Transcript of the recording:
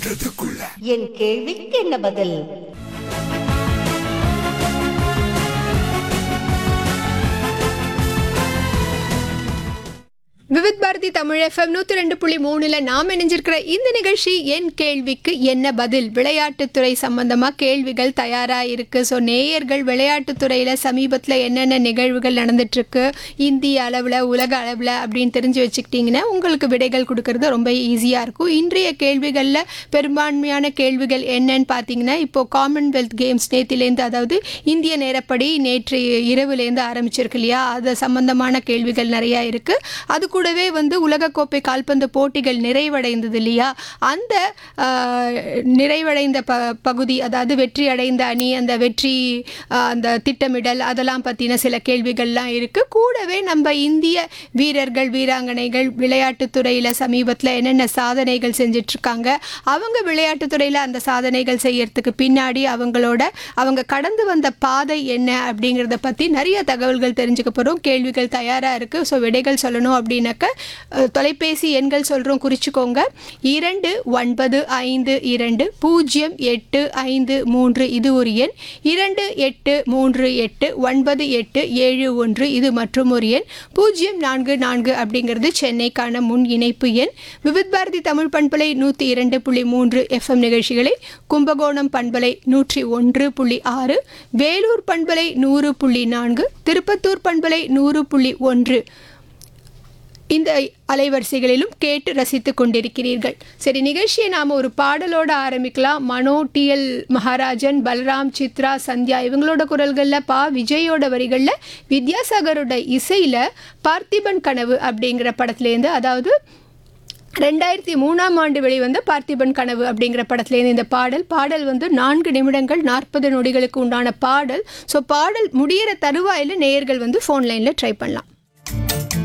என் கேள்விக்கு என்ன பதில் விவித் பாரதி தமிழ் எஃப்எம் நூற்றி ரெண்டு புள்ளி மூணுல நாம் இணைஞ்சிருக்கிற இந்த நிகழ்ச்சி என் கேள்விக்கு என்ன பதில் விளையாட்டுத்துறை சம்பந்தமாக கேள்விகள் தயாராக இருக்குது ஸோ நேயர்கள் விளையாட்டுத்துறையில் சமீபத்தில் என்னென்ன நிகழ்வுகள் நடந்துட்டுருக்கு இந்திய அளவில் உலக அளவில் அப்படின்னு தெரிஞ்சு வச்சுக்கிட்டிங்கன்னா உங்களுக்கு விடைகள் கொடுக்கறது ரொம்ப ஈஸியாக இருக்கும் இன்றைய கேள்விகளில் பெரும்பான்மையான கேள்விகள் என்னன்னு பார்த்தீங்கன்னா இப்போது காமன்வெல்த் கேம்ஸ் நேத்திலேருந்து அதாவது இந்திய நேரப்படி நேற்று இரவுலேருந்து ஆரம்பிச்சிருக்கு இல்லையா அது சம்பந்தமான கேள்விகள் நிறையா இருக்குது அது கூடவே வந்து உலகக்கோப்பை கால்பந்து போட்டிகள் நிறைவடைந்தது இல்லையா அந்த ஆஹ், நிறைவடைந்த ப பகுதி அதாவது வெற்றி அடைந்த அணி அந்த வெற்றி ஆஹ், அந்த திட்டமிடல் அதெல்லாம் பற்றின சில கேள்விகள்லாம் இருக்குது கூடவே நம்ம இந்திய வீரர்கள் வீராங்கனைகள் விளையாட்டுத்துறையில் சமீபத்தில் என்னென்ன சாதனைகள் செஞ்சிட்ருக்காங்க அவங்க விளையாட்டுத்துறையில் அந்த சாதனைகள் செய்யறதுக்கு பின்னாடி அவங்களோட அவங்க கடந்து வந்த பாதை என்ன அப்படிங்கிறத பற்றி நிறைய தகவல்கள் தெரிஞ்சுக்க போகிறோம் கேள்விகள் தயாராக இருக்குது ஸோ விடைகள் சொல்லணும் அப்படின்னாக்க அஹ், தொலைபேசி எண்கள் சொல்கிறோம் குறிச்சிக்கோங்க இரண்டு ஒன்பது ஐந்து இரண்டு பூஜ்ஜியம் எட்டு ஐந்து மூன்று இது ஒரு எண் இரண்டு எட்டு மூன்று எட்டு ஒன்பது எட்டு ஏழு ஒன்று இது மற்றும் ஒரு எண் பூஜ்ஜியம் நான்கு நான்கு அப்படிங்கிறது சென்னைக்கான முன் இணைப்பு எண் விவித் பாரதி தமிழ் பண்பலை நூற்றி இரண்டு புள்ளி மூன்று எஃப்எம் நிகழ்ச்சிகளை கும்பகோணம் பண்பலை நூற்றி ஒன்று புள்ளி ஆறு வேலூர் பண்பலை நூறு புள்ளி நான்கு திருப்பத்தூர் பண்பலை நூறு புள்ளி ஒன்று இந்த அலைவரிசைகளிலும் கேட்டு ரசித்து கொண்டிருக்கிறீர்கள் சரி நிகழ்ச்சியை நாம் ஒரு பாடலோட ஆரம்பிக்கலாம் மனோ டிஎல் மகாராஜன் பல்ராம் சித்ரா சந்தியா இவங்களோட குரல்களில் பா விஜயோட வரிகளில் வித்யாசாகரோட இசையில் பார்த்திபன் கனவு அப்படிங்கிற படத்துலேருந்து அதாவது ரெண்டாயிரத்தி மூணாம் ஆண்டு வெளிவந்த பார்த்திபன் கனவு அப்படிங்கிற படத்துலேருந்து இந்த பாடல் பாடல் வந்து நான்கு நிமிடங்கள் நாற்பது நொடிகளுக்கு உண்டான பாடல் ஸோ பாடல் முடியிற தருவாயில் நேயர்கள் வந்து ஃபோன் லைனில் ட்ரை பண்ணலாம்